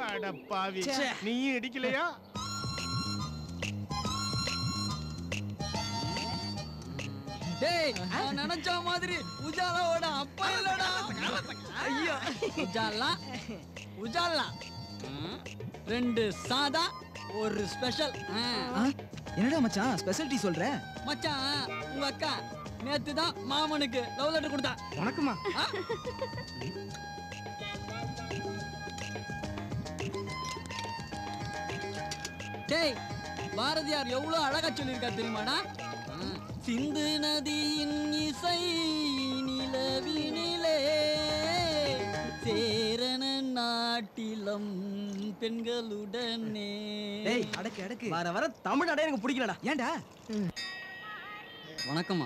அட பாவி நீயும் இடிக்கலையா டேய் நான் நினைச்ச மாதிரி உஜாலாவோட அப்பா இல்லடா ஐயோ உஜாலா உஜாலா ம், ரெண்டு சாதா ஒரு ஸ்பெஷல் ஆ, என்னடா மச்சான் ஸ்பெஷாலிட்டி சொல்ற மச்சான் உங்க அக்கா நேத்து தான் மாமனுக்கு லவ் லெட்டர் கொடுத்தா உனக்குமா ஆ? டேய் பாரதியார் எவ்வளவு அழகா சொல்லியிருக்கா தெரியுமாடா ஆ, சிந்து நதியின் இசை நிலவினிலே சேரண நாட்டிலம் பெண்களுடனே டேய் அடக்கு அடக்கு வர வர தமிழ் அடைய எனக்கு பிடிக்கலடா ஏன்டா வணக்கம்மா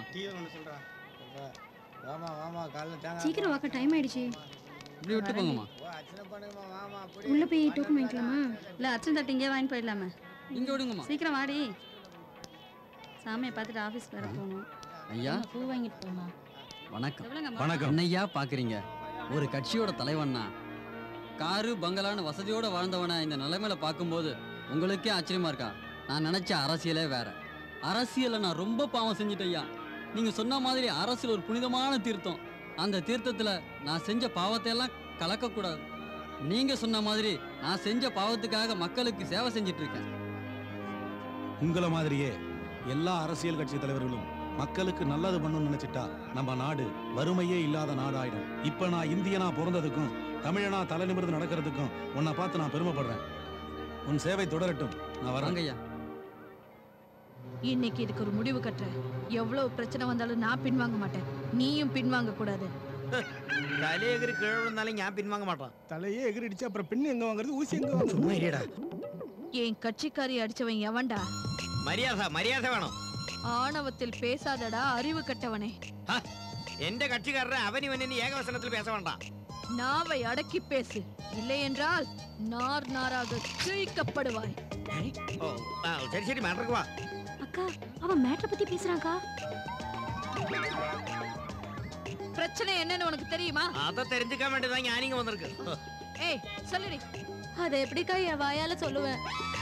வாமா வாமா காலைல தேங்காய் சீக்கிரம் வாக்க டைம் ஆயிடுச்சு இப்படி விட்டு போங்கம்மா ஓ அர்ச்சனை பண்ணுங்கம்மா வாமா அப்படி உள்ள போய் டோக்கன் வாங்கிக்கலாமா இல்ல அர்ச்சனை தட்டு இங்கே வாங்கிட்டு போயிடலாமே இங்க விடுங்கம்மா சீக்கிரம் வாடி சாமியை பார்த்துட்டு ஆஃபீஸ் வர போகணும் ஐயா பூ வாங்கிட்டு போகணும் வணக்கம் எவ்வளோங்க வணக்கம் என்னய்யா பாக்குறீங்க ஒரு கட்சியோட தலைவன்னா காரு பங்களான்னு வசதியோட வாழ்ந்தவனை இந்த நிலைமையில பார்க்கும்போது உங்களுக்கே ஆச்சரியமா இருக்கா நான் நினைச்ச அரசியலே வேற அரசியலை நான் ரொம்ப பாவம் செஞ்சுட்டேயா நீங்க சொன்ன மாதிரி அரசியல் ஒரு புனிதமான தீர்த்தம் அந்த தீர்த்தத்துல நான் செஞ்ச பாவத்தை எல்லாம் கலக்க கூடாது நீங்க சொன்ன மாதிரி நான் செஞ்ச பாவத்துக்காக மக்களுக்கு சேவை செஞ்சிட்டு இருக்கேன் உங்களை மாதிரியே எல்லா அரசியல் கட்சி தலைவர்களும் மக்களுக்கு நல்லது பண்ணணும்னு நினைச்சிட்டா நம்ம நாடு வறுமையே இல்லாத நாடாயிடும் இப்ப நான் இந்தியனா பிறந்ததுக்கும் தமிழனா தலை நிமிர்ந்து நடக்கிறதுக்கும் உன்னை பார்த்து நான் பெருமைப்படுறேன் உன் சேவை தொடரட்டும் நான் வரேன் வாங்கய்யா இன்னைக்கு இதுக்கு ஒரு முடிவு கட்டுறேன் எவ்வளவு பிரச்சனை வந்தாலும் நான் பின்வாங்க மாட்டேன் நீயும் பின்வாங்க கூடாது தலையகிரி கீழே விழுந்தாலும் ஞான் பின்வாங்க மாட்டான் தலையே எகிரிடிச்சு அப்புறம் பெண்ணு எங்க வாங்குறது ஊசி எங்க வாங்குறது சும்மா இருடா என் கட்சிக்காரி அடிச்சவன் எவன்டா மரியாதை மரியாதை வேணும் ஆணவத்தில் பேசாதடா அறிவு கட்டவனே എന്റെ കക്ഷിക്കാരനെ അവനി വന്നിന് ഏകവസനത്തിൽ പേസ വേണ്ട நாவை அடக்கி பேசு இல்லை என்றால் நார் நாராக கிழிக்கப்படுவாய் ഓ ആ ശരി ശരി മാറ്റർക്ക് വാ அக்கா அவன் மேட்ரை பத்தி பேசுறான்க்கா பிரச்சனை என்னன்னு உனக்கு தெரியுமா அதை தெரிஞ்சுക്കാൻ வேண்டியதான் ഞാനിങ്ങ വന്നിருக்கு ஏய் சொல்லுடி அதை எப்படிக்கா என் வாயால சொல்லுவேன்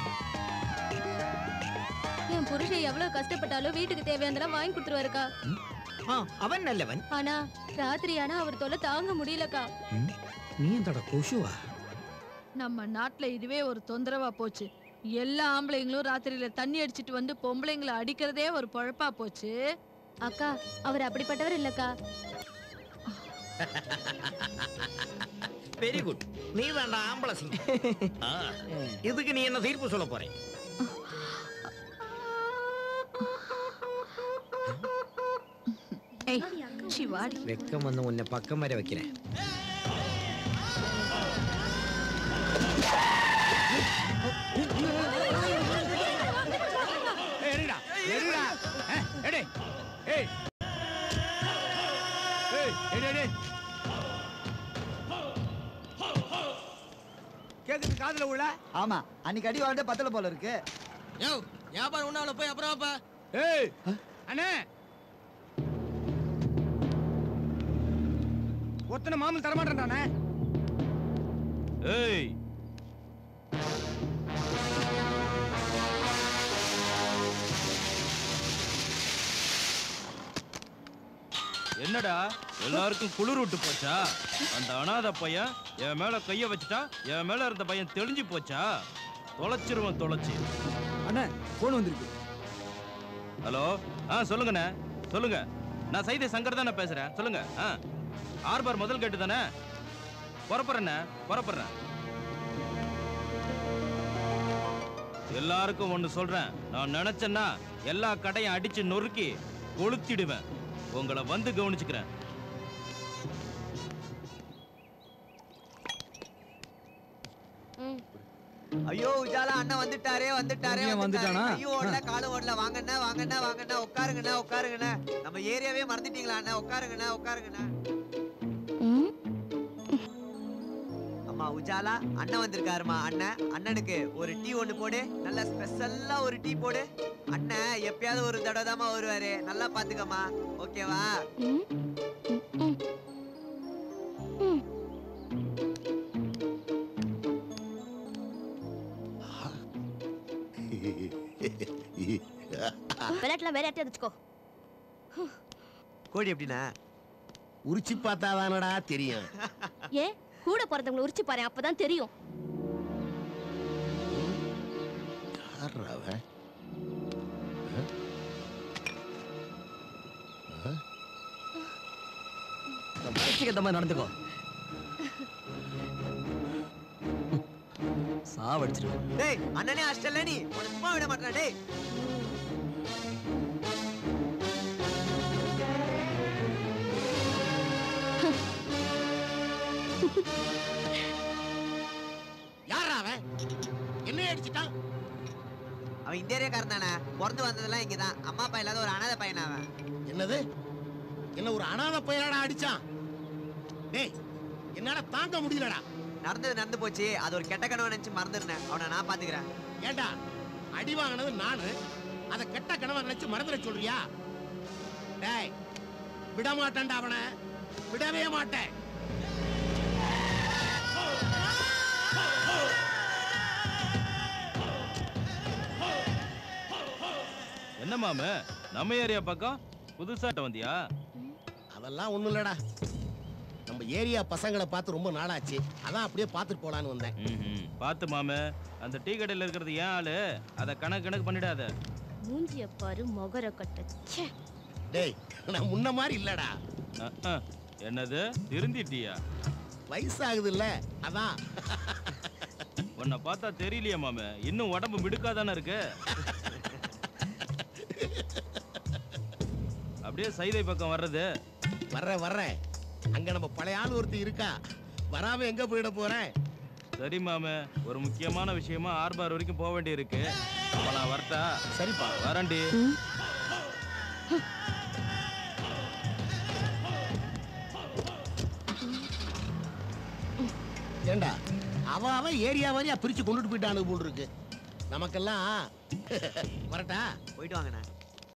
என் புருஷன் எவ்வளவு கஷ்டப்பட்டாலும் வீட்டுக்கு தேவையானதெல்லாம் வாங்கி கொடுத்துருவாருக்கா ആ അവൻ നല്ലവൻ ஆனா ராத்திரி ஆனா அவர் தொல்லை தாங்க முடியலக்கா നീ എന്താടാ കൊശുവാ நம்ம நாட்டுல இதுவே ஒரு தொந்தரவா போச்சு எல்லா ஆம்பளைங்களும் ராத்திரியில தண்ணி அடிச்சிட்டு வந்து பொம்பளைங்களை அடிக்கிறதே ஒரு பொழப்பா போச்சு அக்கா அவர் அப்படிப்பட்டவர் இல்லக்கா வெரி குட் நீ தாண்டா ஆம்பளை சிங்கம் ஆ, இதுக்கு நீ என்ன தீர்ப்பு சொல்ல போறேன் ஏய் சிவாடி வெக்கம் வந்து உன்னை பக்கம் வரை வைக்கிறேன் ஏய், எடுடா எடுடா ஏய், எடு ஏய் ஏய் எடு எடு கேக்குது காதுல உள்ள ஆமா அன்னைக்கு அடி வாழ்ந்தே பத்தல போல இருக்கு யோ வியாபாரம் ஒன்னால போய் அப்புறம் வாப்பா ஏய் அண்ணே ஒத்தனை மாமன் தரமாட்டேன்டானே ஏய் என்னடா எல்லாருக்கும் குளிர் விட்டு போச்சா அந்த அனாதை பையன் என் மேல கைய வச்சுட்டா என் மேல இருந்த பையன் தெளிஞ்சு போச்சா தொலைச்சிருவன் தொலைச்சி அண்ணா போன் வந்திருக்கு ஹலோ ஆ சொல்லுங்கண்ணே சொல்லுங்க நான் சைதை சங்கர் தானே பேசுறேன் சொல்லுங்க ஆ ஆர்பார் முதல் கேட்டு தானே புறப்படுறேண்ணே புறப்படுறேன் எல்லாருக்கும் ஒன்று சொல்றேன் நான் நினைச்சேன்னா எல்லா கடையும் அடிச்சு நொறுக்கி கொளுத்திடுவேன் உங்களை வந்து கவனிச்சுக்கிறேன் ஐயோ உஜாலா அண்ணன் வந்துட்டாரே வந்துட்டாரே அண்ணன் வந்துட்டானா? ஐயோ ஓடல காலு ஓடல வாங்கண்ணா வாங்கண்ணா வாங்கண்ணா உட்காருங்கண்ணா உட்காருங்கண்ணா நம்ம ஏரியாவே மறந்துட்டீங்களா அண்ணா உட்காருங்கண்ணா உட்காருங்கண்ணா ம் அம்மா உஜாலா அண்ணன் வந்திருக்காருமா அண்ணன் அண்ணனுக்கு ஒரு டீ ஒன்று போடு நல்லா ஸ்பெஷல்லா ஒரு டீ போடு அண்ணன் எப்பயாவது ஒரு தடவை தாம்மா வருவாரு நல்லா பாத்துக்கம்மா ஓகேவா ம் ம், ம் ம் விளையாட்டுல வேற யார்ட்டையும் வச்சுக்கோ கோழி எப்படிண்ணா உரிச்சு பார்த்தாதானடா தெரியும் ஏன் கூட பிறந்தவங்களை உரிச்சு பாரு அப்பதான் தெரியும் யார்ரா அவன்? வயசுக்கு மாதிரி நடந்துக்கோ சாவடிச்சிருவேன் டேய் அண்ணனே அஷ்டல்ல நீ உன்னை சும்மா விட மாட்டேன் டேய் யார்ரா அவன் என்ன அடிச்சிட்டான் அவன் இந்த ஏரியாக்காரன் தானே பிறந்து வந்ததெல்லாம் இங்கதான் அம்மா அப்பா இல்லாத ஒரு அனாதை பையன் அவன் என்னது என்ன ஒரு அனாதை பையனாடா அடிச்சான் டேய் என்னால தாங்க முடியலடா நடந்தது நடந்து போச்சு அது ஒரு கெட்ட கனவு நினைச்சு மறந்துருந்தேன் அவனை நான் பாத்துக்கிறேன் ஏண்டா அடி வாங்கினது நானு அத கெட்ட கனவை நினைச்சு மறந்துட சொல்றியா டேய் விட மாட்டேன்டா அவனை விடவே மாட்டேன் என்ன மாமு நம்ம ஏரியா பக்கம் புதுசாட்ட வந்தியா அதெல்லாம் ஒண்ணும் இல்லடா நம்ம ஏரியா பசங்களை பார்த்து ரொம்ப நாளாச்சு அதான் அப்படியே பார்த்துட்டு போலான்னு வந்தேன் ம்ஹும். பார்த்து மாமு அந்த டீ கடையில் இருக்கிறது ஏன் ஆளு அதை கணக்கு கணக்கு பண்ணிடாத மூஞ்சிய பாரு மொகர கட்ட ச்சே டேய் நான் முன்ன மாதிரி இல்லடா அஹ், அஹ். என்னது திருந்திட்டியா வயசாகுது இல்ல அதான் உன்னை பார்த்தா தெரியலையே மாமு இன்னும் உடம்பு மிடுக்காதானே இருக்கு அப்படியே சைதை பக்கம் வர்றது வர்றேன் வர்றேன் அங்க நம்ம பழைய ஆள் ஒருத்தர் இருக்கா வராம எங்க போயிட போறேன் சரி மாமு ஒரு முக்கியமான விஷயமா ஆர்பார் வரைக்கும் போக வேண்டியிருக்கு அப்ப நான் வரட்டா சரிப்பா வரேன்டி ஏண்டா அவ அவன் ஏரியா வாரியா பிரிச்சு கொண்டுட்டு போயிட்டானு போல் இருக்கு நமக்கெல்லாம் வரட்டா போயிட்டு வாங்கண்ணே